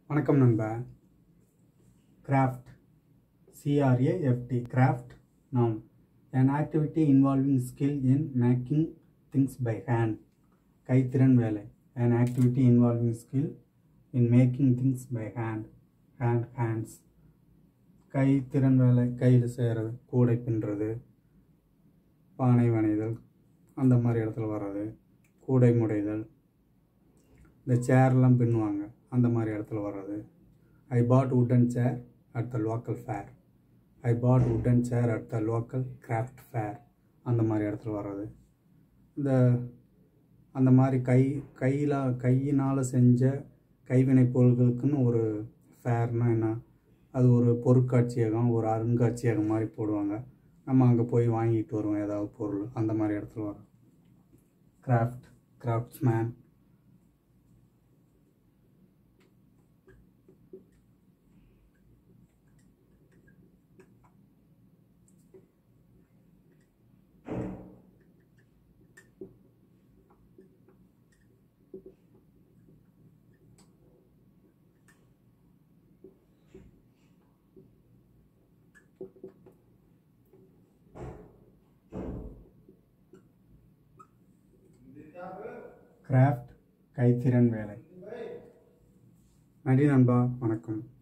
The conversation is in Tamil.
வணக்கம் நண்பா கிராஃப்ட் சிஆர்ஏஎஃப்டி கிராஃப்ட் நாம் an activity involving skill in making things by hand கைத்திறன் வேலை an activity involving skill in making things by hand hand hands கைத்திறன் வேலை கையில் செய்கிறது கூடை பின்னுறது பானை வணைதல் அந்த மாதிரி இடத்துல வர்றது கூடை முடைதல் இந்த சேர்லாம் பின்னுவாங்க அந்த மாதிரி இடத்துல வர்றது I bought wooden chair at the local fair I bought wooden chair at the local craft fair அந்த மாதிரி இடத்துல வர்றது இந்த அந்த மாதிரி கை கையில் கையினால் செஞ்ச கைவினைப் பொருள்களுக்குன்னு ஒரு ஃபேர்னால் என்ன அது ஒரு பொருட்காட்சியகம் ஒரு அருங்காட்சியகம் மாதிரி போடுவாங்க நம்ம அங்கே போய் வாங்கிட்டு வருவோம் ஏதாவது பொருள் அந்த மாதிரி இடத்துல வரும் கிராஃப்ட் கிராஃப்ட்ஸ்மேன் கிராஃப்ட் கைத்திறன் வேலை நன்றி நண்பா வணக்கம்